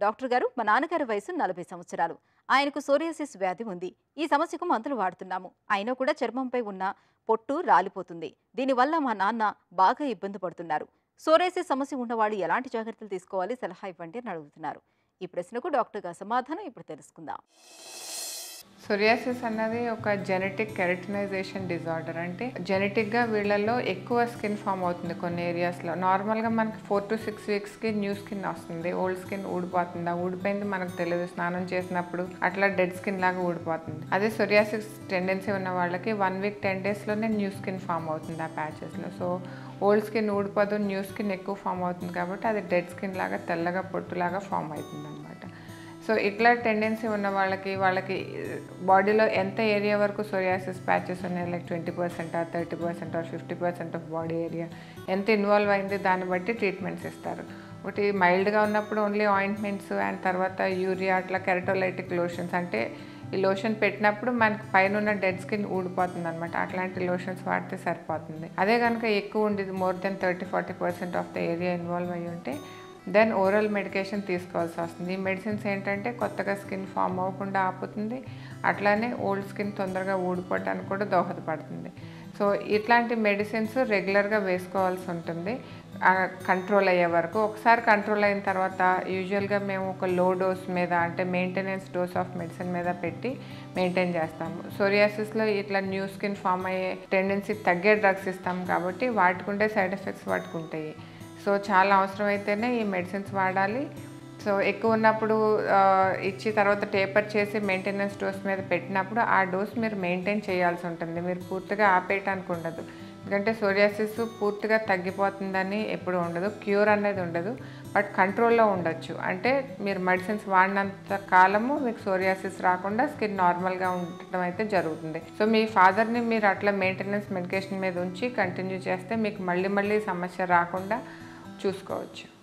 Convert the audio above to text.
doctor గారు మా నాన్నగారి వయసు నలభై సంవత్సరాలు ఆయనకు సోరియాసిస్ వ్యాధి ఉంది ఈ సమస్యకు మందులు వాడుతున్నాము అయినా కూడా చర్మంపై ఉన్న పొట్టు రాలిపోతుంది దీనివల్ల మా నాన్న బాగా ఇబ్బంది పడుతున్నారు సోరియాసిస్ సమస్య ఉన్నవాళ్ళు ఎలాంటి జాగ్రత్తలు తీసుకోవాలి సలహా ఇవ్వండి అని అడుగుతున్నారు ఈ ప్రశ్నకు డాక్టర్ గారి సమాధానం ఇప్పుడు తెలుసుకుందాం సొరియాసిస్ అన్నది ఒక జెనెటిక్ కెరటినైజేషన్ డిజార్డర్ అంటే జెనెటిక్గా వీళ్ళల్లో ఎక్కువ స్కిన్ ఫామ్ అవుతుంది కొన్ని ఏరియాస్లో నార్మల్గా మనకి ఫోర్ టు సిక్స్ వీక్స్కి న్యూ స్కిన్ వస్తుంది ఓల్డ్ స్కిన్ ఊడిపోతుంది ఆ ఊడిపోయింది మనకు తెలియదు స్నానం చేసినప్పుడు అట్లా డెడ్ స్కిన్ లాగా ఊడిపోతుంది అదే సొరియాసిస్ టెండెన్సీ ఉన్న వాళ్ళకి వన్ వీక్ టెన్ డేస్లోనే న్యూ స్కిన్ ఫామ్ అవుతుంది ఆ ప్యాచెస్లో సో ఓల్డ్ స్కిన్ ఊడిపోదు న్యూ స్కిన్ ఎక్కువ ఫామ్ అవుతుంది కాబట్టి అది డెడ్ స్కిన్ లాగా తెల్లగా పొట్టులాగా ఫామ్ అవుతుంది అనమాట సో ఇట్లా టెండెన్సీ ఉన్న వాళ్ళకి వాళ్ళకి బాడీలో ఎంత ఏరియా వరకు సోరియాసిస్ ప్యాచెస్ ఉన్నాయి like twenty percent or thirty percent or fifty percent of body area ఎంత ఇన్వాల్వ్ అయింది దాన్ని బట్టి ట్రీట్మెంట్స్ ఇస్తారు ఒకటి మైల్డ్గా ఉన్నప్పుడు ఓన్లీ ఆయింట్మెంట్స్ అండ్ తర్వాత యూరియా అట్లా కెరటోలైటిక్ లోషన్స్ అంటే ఈ లోషన్ పెట్టినప్పుడు మనకి పైన ఉన్న డెడ్ స్కిన్ ఊడిపోతుంది అనమాట అట్లాంటి లోషన్స్ వాడితే సరిపోతుంది అదే కనుక ఎక్కువ ఉండేది more than thirty forty percent of the area involve అయ్యి ఉంటే దెన్ ఓరల్ మెడికేషన్ తీసుకోవాల్సి వస్తుంది ఈ మెడిసిన్స్ ఏంటంటే కొత్తగా స్కిన్ ఫామ్ అవ్వకుండా ఆపుతుంది అట్లానే ఓల్డ్ స్కిన్ తొందరగా ఊడిపోవటానికి కూడా దోహదపడుతుంది సో ఇట్లాంటి మెడిసిన్స్ రెగ్యులర్గా వేసుకోవాల్సి ఉంటుంది కంట్రోల్ అయ్యే వరకు ఒకసారి కంట్రోల్ అయిన తర్వాత యూజువల్గా మేము ఒక లో డోస్ మీద అంటే మెయింటెనెన్స్ డోస్ ఆఫ్ మెడిసిన్ మీద పెట్టి మెయింటైన్ చేస్తాము సోరియాసిస్లో ఇట్లా న్యూ స్కిన్ ఫామ్ అయ్యే టెండెన్సీ తగ్గే డ్రగ్స్ ఇస్తాం కాబట్టి వాటికుంటే సైడ్ ఎఫెక్ట్స్ వాటికుంటాయి సో చాలా అవసరమైతేనే ఈ మెడిసిన్స్ వాడాలి సో ఎక్కువ ఉన్నప్పుడు ఆ, ఇచ్చి తర్వాత టేపర్ చేసి మెయింటెనెన్స్ డోస్ మీద పెట్టినప్పుడు ఆ డోస్ మీరు మెయింటైన్ చేయాల్సి ఉంటుంది మీరు పూర్తిగా ఆపేయటానికి ఉండదు ఎందుకంటే సోరియాసిస్ పూర్తిగా తగ్గిపోతుందని ఎప్పుడు ఉండదు క్యూర్ అనేది ఉండదు బట్ కంట్రోల్లో ఉండొచ్చు అంటే మీరు మెడిసిన్స్ వాడినంత కాలము మీకు సోరియాసిస్ రాకుండా స్కిన్ నార్మల్గా ఉండటం అయితే జరుగుతుంది సో మీ ఫాదర్ని మీరు అట్లా మెయింటెనెన్స్ మెడికేషన్ మీద ఉంచి కంటిన్యూ చేస్తే మీకు మళ్ళీ మళ్ళీ సమస్య రాకుండా చూసుకోవచ్చు